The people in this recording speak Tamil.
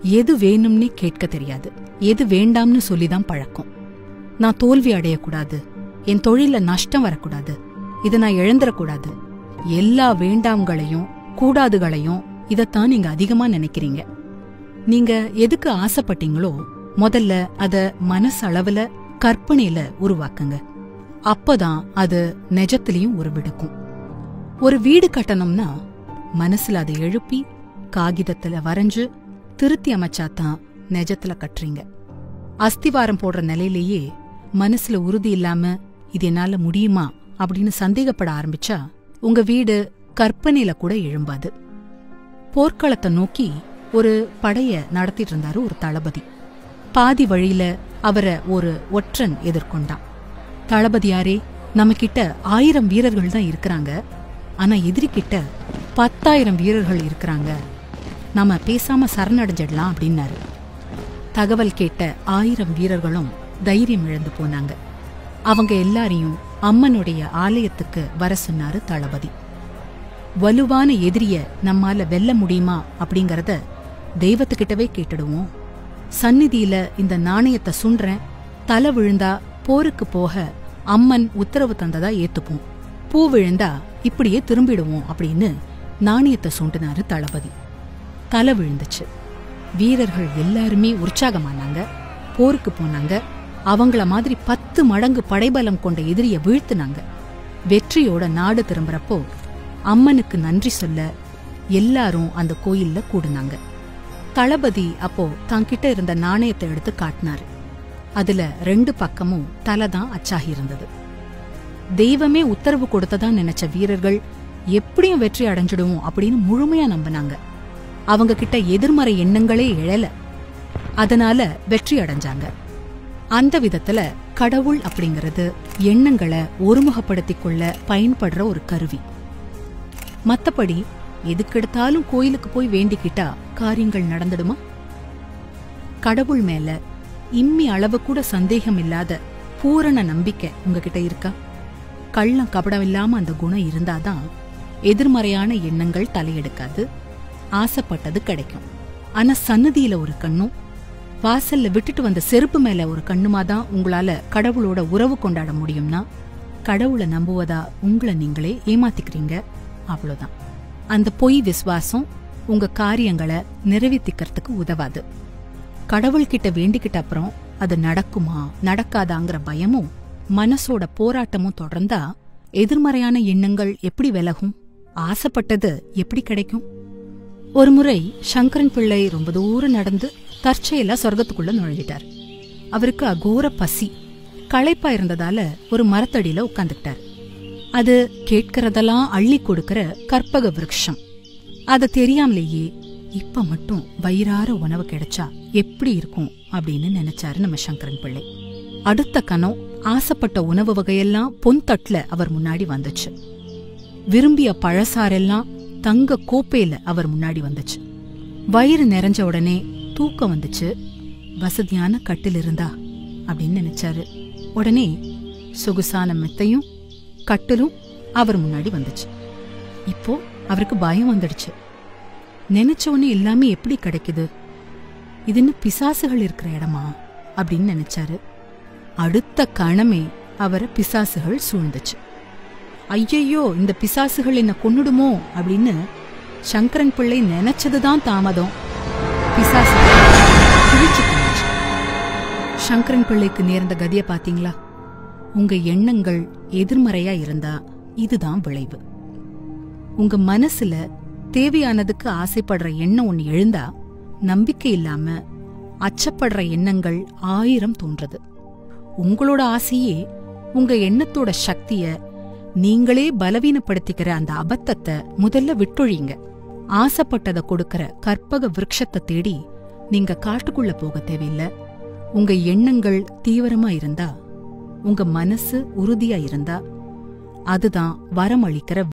எது வேணும்னே கேட்க தெரியாது எது வேண்டாம்னு சொல்லிதான் பழக்கம் நான் தோல்வி அடையக்கூடாது என் தொழில நஷ்டம் வரக்கூடாது இதை நான் இழந்துடக்கூடாது எல்லா வேண்டாம்களையும் கூடாதுகளையும் இதைத்தான் நீங்க அதிகமா நினைக்கிறீங்க நீங்க எதுக்கு ஆசைப்பட்டீங்களோ முதல்ல அத மனசளவுல கற்பனையில உருவாக்குங்க அப்பதான் அது நிஜத்திலையும் உருவெடுக்கும் ஒரு வீடு கட்டணும்னா மனசுல அதை எழுப்பி காகிதத்துல வரைஞ்சு திருத்தி அமைச்சாதான் நிஜத்துல கட்டுறீங்க அஸ்திவாரம் போடுற நிலையிலேயே மனசுல உறுதி இல்லாம இது என்னால முடியுமா அப்படின்னு சந்தேகப்பட ஆரம்பிச்சா உங்க வீடு கற்பனையில கூட எழும்பாது போர்க்களத்தை நோக்கி ஒரு படைய நடத்திட்டு இருந்தாரு ஒரு தளபதி பாதி வழியில அவரை ஒரு ஒற்றன் எதிர்கொண்டான் தளபதியாரே நம்ம கிட்ட ஆயிரம் வீரர்கள் தான் இருக்கிறாங்க ஆனா எதிரி கிட்ட பத்தாயிரம் வீரர்கள் இருக்கிறாங்க நாம பேசாம சரணடைஞ்சிடலாம் அப்படின்னாரு தகவல் கேட்ட ஆயிரம் வீரர்களும் தைரியம் இழந்து போனாங்க அவங்க எல்லாரையும் அம்மனுடைய ஆலயத்துக்கு வர சொன்னாரு தளபதி வலுவான எதிரிய நம்மால வெல்ல முடியுமா அப்படிங்கறத தெய்வத்துக்கிட்டவே கேட்டுடுவோம் சந்நிதியில இந்த நாணயத்தை சுன்றேன் தலை விழுந்தா போருக்கு போக அம்மன் உத்தரவு தந்ததா ஏத்துப்போம் பூ விழுந்தா இப்படியே திரும்பிடுவோம் அப்படின்னு நாணயத்தை சுண்டினாரு தளபதி தலை விழுந்துச்சு வீரர்கள் எல்லாருமே உற்சாகமானாங்க போருக்கு போனாங்க அவங்கள மாதிரி பத்து மடங்கு படைபலம் கொண்ட எதிரிய வீழ்த்துனாங்க வெற்றியோட நாடு திரும்புறப்போ அம்மனுக்கு நன்றி சொல்ல எல்லாரும் அந்த கோயில்ல கூடுனாங்க தளபதி அப்போ தாங்கிட்ட இருந்த நாணயத்தை எடுத்து காட்டினாரு அதுல ரெண்டு பக்கமும் தலை தான் அச்சாகி இருந்தது தெய்வமே உத்தரவு கொடுத்ததா நினைச்ச வீரர்கள் எப்படியும் வெற்றி அடைஞ்சிடுவோம் அப்படின்னு முழுமையா நம்பினாங்க அவங்க கிட்ட எதிர்மறை எண்ணங்களே எழல அதனால வெற்றி அடைஞ்சாங்க அந்த விதத்துல கடவுள் அப்படிங்கறது எண்ணங்களை ஒருமுகப்படுத்திக் கொள்ள பயன்படுற ஒரு கருவி மத்தபடி எதுக்கெடுத்தாலும் கோயிலுக்கு போய் வேண்டிக்கிட்டா காரியங்கள் நடந்துடுமா கடவுள் மேல இம்மி அளவு கூட சந்தேகம் இல்லாத பூரண நம்பிக்கை உங்ககிட்ட இருக்கா கள்ளம் கபடம் இல்லாம அந்த குணம் இருந்தாதான் எதிர்மறையான எண்ணங்கள் தலையெடுக்காது ஆசைப்பட்டது கிடைக்கும் ஆனா சன்னதியில ஒரு கண்ணும் வாசல்ல விட்டுட்டு வந்த செருப்பு மேல ஒரு கண்ணுமா தான் உங்களால கடவுளோட உறவு கொண்டாட முடியும்னா கடவுளை நம்புவதா உங்களை நீங்களே ஏமாத்திக்கிறீங்க அவ்வளவுதான் அந்த பொய் விசுவாசம் உங்க காரியங்களை நிறைவேற்றிக்கிறதுக்கு உதவாது கடவுள்கிட்ட வேண்டிக்கிட்ட அப்புறம் அது நடக்குமா நடக்காதாங்கிற பயமும் மனசோட போராட்டமும் தொடர்ந்தா எதிர்மறையான எண்ணங்கள் எப்படி விலகும் ஆசைப்பட்டது எப்படி கிடைக்கும் ஒருமுறை சங்கரன் பிள்ளை ரொம்ப தூரம் நடந்து தற்செயலா சொர்க்கத்துக்குள்ள நுழைஞ்சிட்டார் அவருக்கு அகோர பசி களைப்பா இருந்ததால ஒரு மரத்தடியில உட்கார்ந்துக்கிட்டார் அது கேட்கறதெல்லாம் அள்ளி கொடுக்கிற கற்பக விருட்சம் அது தெரியாமலேயே இப்ப மட்டும் வயிறார உணவு கிடைச்சா எப்படி இருக்கும் அப்படின்னு நினைச்சாரு நம்ம சங்கரன் பிள்ளை அடுத்த கணம் ஆசைப்பட்ட உணவு வகையெல்லாம் பொன் தட்டுல அவர் முன்னாடி வந்துச்சு விரும்பிய பழசாரெல்லாம் தங்க கோப்பையில அவர் முன்னாடி வந்துச்சு வயிறு நிறைஞ்ச உடனே தூக்கம் வந்துச்சு வசதியான கட்டில் இருந்தா அப்படின்னு நினைச்சாரு உடனே சொகுசான மெத்தையும் கட்டிலும் அவர் முன்னாடி வந்துச்சு இப்போ அவருக்கு பயம் வந்துடுச்சு நினைச்ச உடனே எல்லாமே எப்படி கிடைக்குது இது என்ன பிசாசுகள் இருக்கிற இடமா அப்படின்னு நினைச்சாரு அடுத்த கணமே அவரை பிசாசுகள் சூழ்ந்துச்சு ஐயையோ இந்த பிசாசுகள் என்ன கொன்னுடுமோ அப்படின்னு சங்கரன் பிள்ளை நினைச்சதுதான் தாமதம் பிசாசுகள் கிழிச்சு தின்னுச்சு. சங்கரன் பிள்ளைக்கு நேர்ந்த கதிய பாத்தீங்களா உங்க எண்ணங்கள் எதிர்மறையா இருந்தா இதுதான் விளைவு உங்க மனசுல தேவையானதுக்கு ஆசைப்படுற எண்ணம் ஒண்ணு எழுந்தா நம்பிக்கை இல்லாம அச்சப்படுற எண்ணங்கள் ஆயிரம் தோன்றது உங்களோட ஆசையே உங்க எண்ணத்தோட சக்திய நீங்களே பலவீனப்படுத்திக்கிற அந்த அபத்தத்தை முதல்ல விட்டொழிங்க ஆசைப்பட்டதை கொடுக்கற கற்பக விருட்சத்தை தேடி நீங்க காட்டுக்குள்ள போக தேவையில்ல உங்க எண்ணங்கள் தீவிரமா இருந்தா உங்க மனசு உறுதியா இருந்தா அதுதான் வரமளிக்கிற